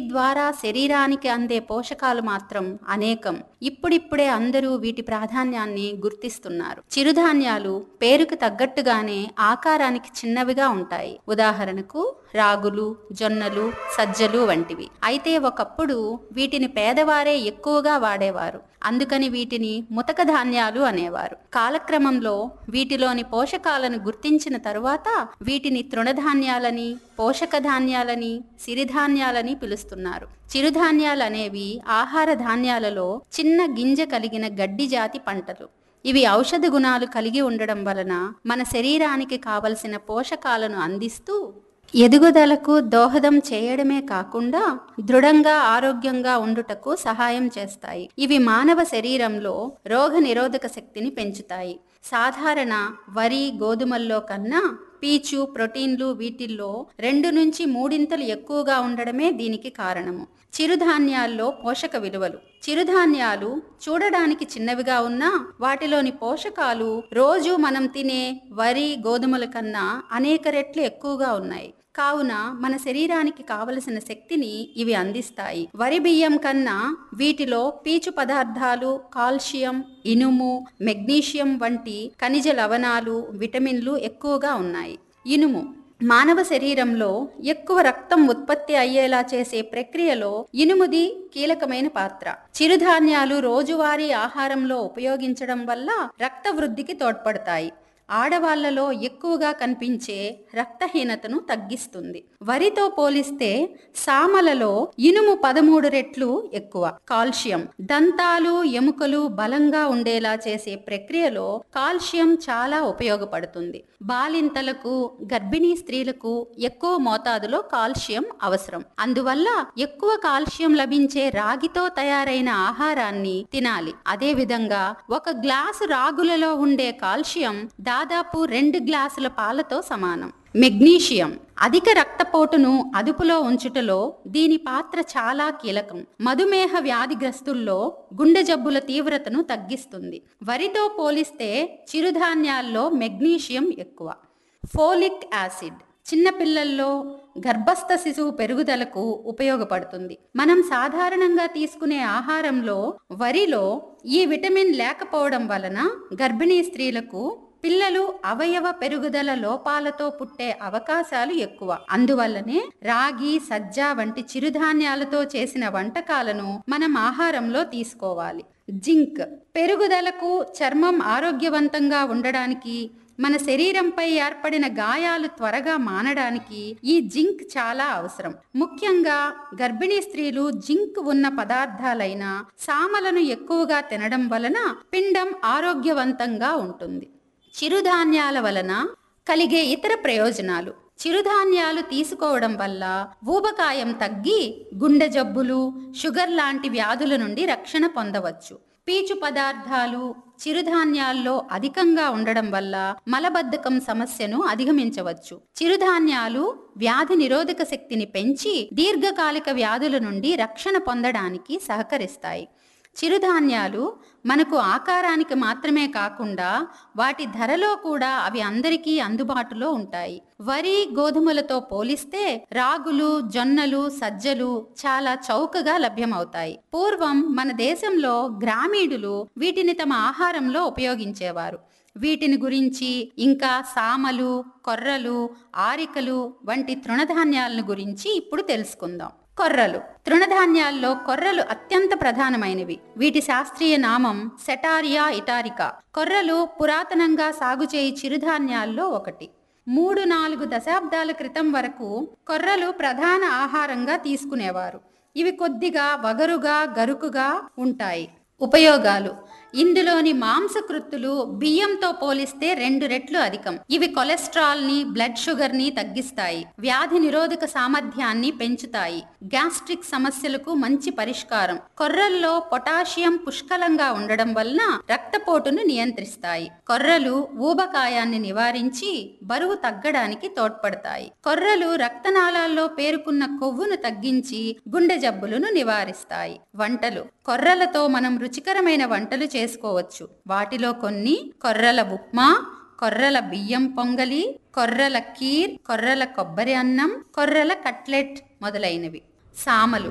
ద్వారా శరీరానికి అందే పోషకాలు మాత్రం అనేకం ఇప్పుడిప్పుడే అందరూ వీటి ప్రాధాన్యాన్ని గుర్తిస్తున్నారు చిరుధాన్యాలు పేరుకు తగ్గట్టుగానే ఆకారానికి చిన్నవిగా ఉంటాయి ఉదాహరణకు రాగులు జొన్నలు సజ్జలు వంటివి అయితే ఒకప్పుడు వీటిని పేదవారే ఎక్కువగా వాడేవారు అందుకని వీటిని ముతక ధాన్యాలు అనేవారు కాలక్రమంలో వీటిలోని పోషకాలను గుర్తించిన తరువాత వీటిని తృణధాన్యాలని పోషక ధాన్యాలని సిరిధాన్యాలని పిలుస్తున్నారు చిరుధాన్యాలు అనేవి ఆహార ధాన్యాలలో చిన్న గింజ కలిగిన గడ్డి జాతి పంటలు ఇవి ఔషధ గుణాలు కలిగి ఉండడం వలన మన శరీరానికి కావలసిన పోషకాలను అందిస్తూ ఎదుగుదలకు దోహదం చేయడమే కాకుండా దృఢంగా ఆరోగ్యంగా ఉండుటకు సహాయం చేస్తాయి ఇవి మానవ శరీరంలో రోగ నిరోధక శక్తిని పెంచుతాయి సాధారణ వరి గోధుమల్లో కన్నా పీచు ప్రోటీన్లు వీటిల్లో రెండు నుంచి మూడింతలు ఎక్కువగా ఉండడమే దీనికి కారణము చిరుధాన్యాల్లో పోషక విలువలు చిరుధాన్యాలు చూడడానికి చిన్నవిగా ఉన్నా వాటిలోని పోషకాలు రోజు మనం తినే వరి గోధుమల కన్నా అనేక రెట్లు ఎక్కువగా ఉన్నాయి కావున మన శరీరానికి కావలసిన శక్తిని ఇవి అందిస్తాయి వరి బియ్యం కన్నా వీటిలో పీచు పదార్థాలు కాల్షియం ఇనుము మెగ్నీషియం వంటి ఖనిజ లవణాలు విటమిన్లు ఎక్కువగా ఉన్నాయి ఇనుము మానవ శరీరంలో ఎక్కువ రక్తం ఉత్పత్తి అయ్యేలా చేసే ప్రక్రియలో ఇనుముది కీలకమైన పాత్ర చిరుధాన్యాలు రోజువారీ ఆహారంలో ఉపయోగించడం వల్ల రక్త వృద్ధికి తోడ్పడతాయి ఆడవాళ్లలో ఎక్కువగా కనిపించే రక్తహీనతను తగ్గిస్తుంది వరితో పోలిస్తే సామలలో ఇనుము పదమూడు రెట్లు ఎక్కువ కాల్షియం దంతాలు ఎముకలు బలంగా ఉండేలా చేసే ప్రక్రియలో కాల్షియం చాలా ఉపయోగపడుతుంది బాలింతలకు గర్భిణీ స్త్రీలకు ఎక్కువ మోతాదులో కాల్షియం అవసరం అందువల్ల ఎక్కువ కాల్షియం లభించే రాగితో తయారైన ఆహారాన్ని తినాలి అదే విధంగా ఒక గ్లాసు రాగులలో ఉండే కాల్షియం దాదాపు రెండు గ్లాసుల పాలతో సమానం మెగ్నీషియం అధిక రక్తపోటును అదుపులో ఉంచుటలో దీని పాత్ర చాలా కీలకం మధుమేహ వ్యాధిగ్రస్తుల్లో గుండె జబ్బుల తీవ్రతను తగ్గిస్తుంది వరితో పోలిస్తే చిరుధాన్యాల్లో మెగ్నీషియం ఎక్కువ ఫోలిక్ యాసిడ్ చిన్నపిల్లల్లో గర్భస్థ శిశువు పెరుగుదలకు ఉపయోగపడుతుంది మనం సాధారణంగా తీసుకునే ఆహారంలో వరిలో ఈ విటమిన్ లేకపోవడం వలన గర్భిణీ స్త్రీలకు పిల్లలు అవయవ పెరుగుదల లోపాలతో పుట్టే అవకాశాలు ఎక్కువ అందువల్లనే రాగి సజ్జ వంటి చిరుధాన్యాలతో చేసిన వంటకాలను మనం ఆహారంలో తీసుకోవాలి జింక్ పెరుగుదలకు చర్మం ఆరోగ్యవంతంగా ఉండడానికి మన శరీరంపై ఏర్పడిన గాయాలు త్వరగా మానడానికి ఈ జింక్ చాలా అవసరం ముఖ్యంగా గర్భిణీ స్త్రీలు జింక్ ఉన్న పదార్థాలైన సామలను ఎక్కువగా తినడం వలన పిండం ఆరోగ్యవంతంగా ఉంటుంది చిరుధాన్యాల వలన కలిగే ఇతర ప్రయోజనాలు చిరుధాన్యాలు తీసుకోవడం వల్ల ఊబకాయం తగ్గి గుండె జబ్బులు షుగర్ లాంటి వ్యాధుల నుండి రక్షణ పొందవచ్చు పీచు పదార్థాలు చిరుధాన్యాల్లో అధికంగా ఉండడం వల్ల మలబద్ధకం సమస్యను అధిగమించవచ్చు చిరుధాన్యాలు వ్యాధి నిరోధక శక్తిని పెంచి దీర్ఘకాలిక వ్యాధుల నుండి రక్షణ పొందడానికి సహకరిస్తాయి చిరుధాన్యాలు మనకు ఆకారానికి మాత్రమే కాకుండా వాటి ధరలో కూడా అవి అందరికీ అందుబాటులో ఉంటాయి వరి గోధుమలతో పోలిస్తే రాగులు జొన్నలు సజ్జలు చాలా చౌకగా లభ్యమవుతాయి పూర్వం మన దేశంలో గ్రామీణులు వీటిని తమ ఆహారంలో ఉపయోగించేవారు వీటిని గురించి ఇంకా సామలు కొర్రలు ఆరికలు వంటి తృణధాన్యాలను గురించి ఇప్పుడు తెలుసుకుందాం కొర్రలు తృణధాన్యాల్లో కొర్రలు అత్యంత ప్రధానమైనవి వీటి శాస్త్రీయ నామం సెటారియా ఇటారికా కొర్రలు పురాతనంగా సాగు చేయి చిరుధాన్యాల్లో ఒకటి మూడు నాలుగు దశాబ్దాల క్రితం వరకు కొర్రలు ప్రధాన ఆహారంగా తీసుకునేవారు ఇవి కొద్దిగా వగరుగా గరుకుగా ఉంటాయి ఉపయోగాలు ఇందులోని మాంసకృత్తులు బియ్యంతో పోలిస్తే రెండు రెట్లు అధికం ఇవి కొలెస్ట్రాల్ ని బ్లడ్ షుగర్ ని తగ్గిస్తాయి వ్యాధి నిరోధక సామర్థ్యాన్ని పెంచుతాయి గ్యాస్ట్రిక్ సమస్యలకు మంచి పరిష్కారం కొర్రల్లో పొటాషియం పుష్కలంగా ఉండడం వలన రక్తపోటును నియంత్రిస్తాయి కొర్రలు ఊబకాయాన్ని నివారించి బరువు తగ్గడానికి తోడ్పడతాయి కొర్రలు రక్తనాళాల్లో పేరుకున్న కొవ్వును తగ్గించి గుండె జబ్బులను నివారిస్తాయి వంటలు కొర్రలతో మనం రుచికరమైన వంటలు చేసుకోవచ్చు వాటిలో కొన్ని కొర్రల ఉప్మా కొర్రల బియ్యం పొంగలి కొర్రల కీర్ కొర్రల కొబ్బరి అన్నం కొర్రల కట్లెట్ మొదలైనవి సామలు